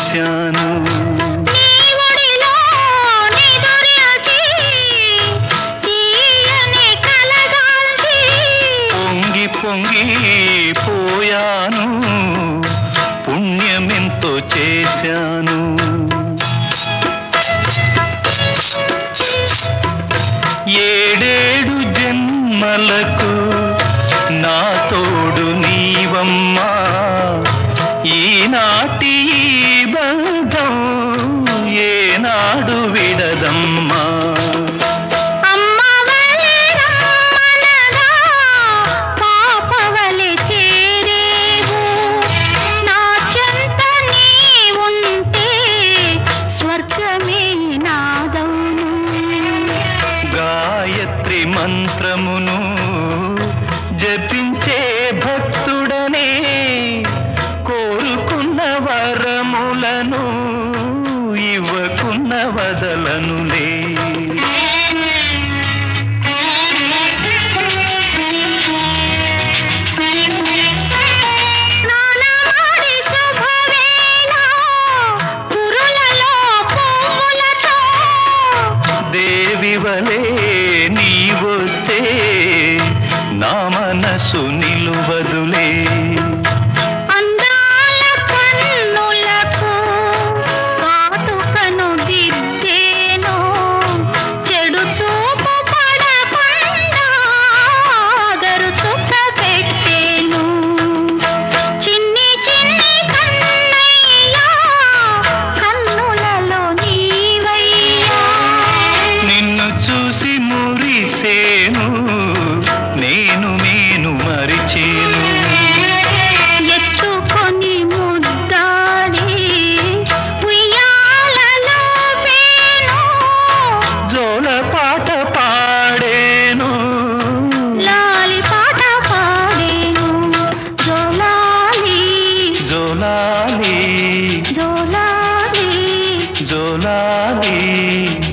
చేశాను నీ ఒడిలో నిదురించి తీయని కలగాంచి పొంగి పొంగి పోయాను పుణ్యమెంతో చేశాను ఏడేడు జన్మలకు నా తోడు నీవమ్మా ఈనాటి ఈ బంధం ఏనాడు విడదమ్మా అమ్మవలే రమ్మనగా పాపవలె చేరేవు నా చెంత నీ ఉంటే స్వర్గమే నాదౌను గాయత్రి మంత్రమును జపించే భక్తుడనే కోరుకున్న వరములను ఇవ్వకున్న వదలనులే స్నానమాడి శుభవేళ కురులలో పువ్వులతో దేవి వలే నీవొస్తే నా మనసు నిలువదులే అందాల కన్నులకు కాటుకను దిద్దేను చెడు చూపు పడకుండా గరుచుక పెట్టేను చిన్ని చిన్ని కన్నయ్యా కన్నులలో నీవయ్యా నిన్ను చూసి మురిసేను నేను నేను మరిచేను ఎత్తుకొని ముద్దాడి ఉయ్యాలలో పేను జోల పాట పాడేను లాలి పాట పాడేను జోలాలి జోలాలి జోలాలి జోలాలి